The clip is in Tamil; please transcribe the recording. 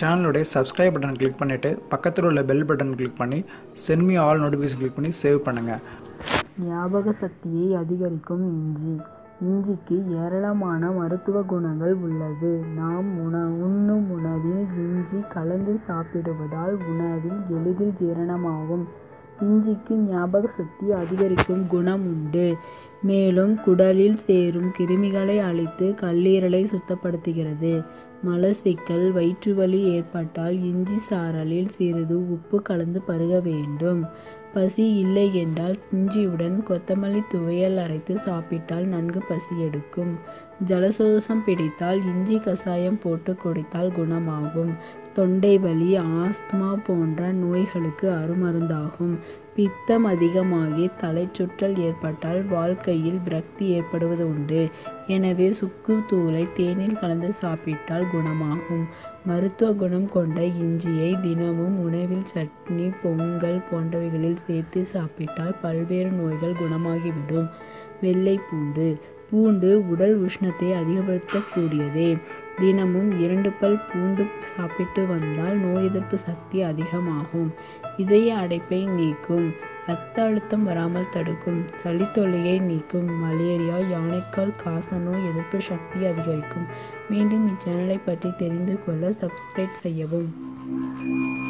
சேனலுடைய சப்ஸ்கிரைப் பட்டன் கிளிக் பண்ணிவிட்டு பக்கத்தில் உள்ள பெல் பட்டன் கிளிக் பண்ணி send me all notification click பண்ணி சேவ் பண்ணுங்கள் ஞாபக சக்தியை அதிகரிக்கும் இஞ்சி இஞ்சிக்கு ஏராளமான மருத்துவ குணங்கள் உள்ளது நாம் உண உண்ணும் உணவில் இஞ்சி கலந்து சாப்பிடுவதால் உணவில் எளிதில் ஜீரணமாகும் இஞ்சிக்கு ஞாபக சக்தி அதிகரிக்கும் குணம் உண்டு மேலும் குடலில் சேரும் கிருமிகளை அழித்து கல்லீரலை சுத்தப்படுத்துகிறது மலச்சிக்கல் வயிற்றுவலி ஏற்பட்டால் இஞ்சி சாறலில் சிறிது உப்பு கலந்து பருக வேண்டும் பசி இல்லை என்றால் இஞ்சியுடன் கொத்தமல்லி துவையல் அரைத்து சாப்பிட்டால் நன்கு பசி எடுக்கும் ஜலதோஷம் பிடித்தால் இஞ்சி கசாயம் போட்டு குடித்தால் குணமாகும் தொண்டை வலி ஆஸ்துமா போன்ற நோய்களுக்கு அருமருந்தாகும் பித்தம் அதிகமாகி தலைச்சுற்றல் ஏற்பட்டால் வாழ்க்கையில் விரக்தி ஏற்படுவது உண்டு எனவே சுக்கு தூளை தேனில் கலந்து சாப்பிட்டால் குணமாகும் மருத்துவ குணம் கொண்ட இஞ்சியை தினமும் உணவில் சட்னி பொங்கல் போன்றவைகளில் சேர்த்து சாப்பிட்டால் பல்வேறு நோய்கள் குணமாகிவிடும் வெள்ளை பூண்டு பூண்டு உடல் உஷ்ணத்தை அதிகப்படுத்தக்கூடியதே தினமும் இரண்டு பல் பூண்டு சாப்பிட்டு வந்தால் நோய் எதிர்ப்பு சக்தி அதிகமாகும் இதய அடைப்பை நீக்கும் இரத்த அழுத்தம் வராமல் தடுக்கும் சளி தொல்லையை நீக்கும் மலேரியா யானைக்கால் காசநோய் எதிர்ப்பு சக்தி அதிகரிக்கும் மீண்டும் இச்சேனலை பற்றி தெரிந்து கொள்ள சப்ஸ்கிரைப் செய்யவும்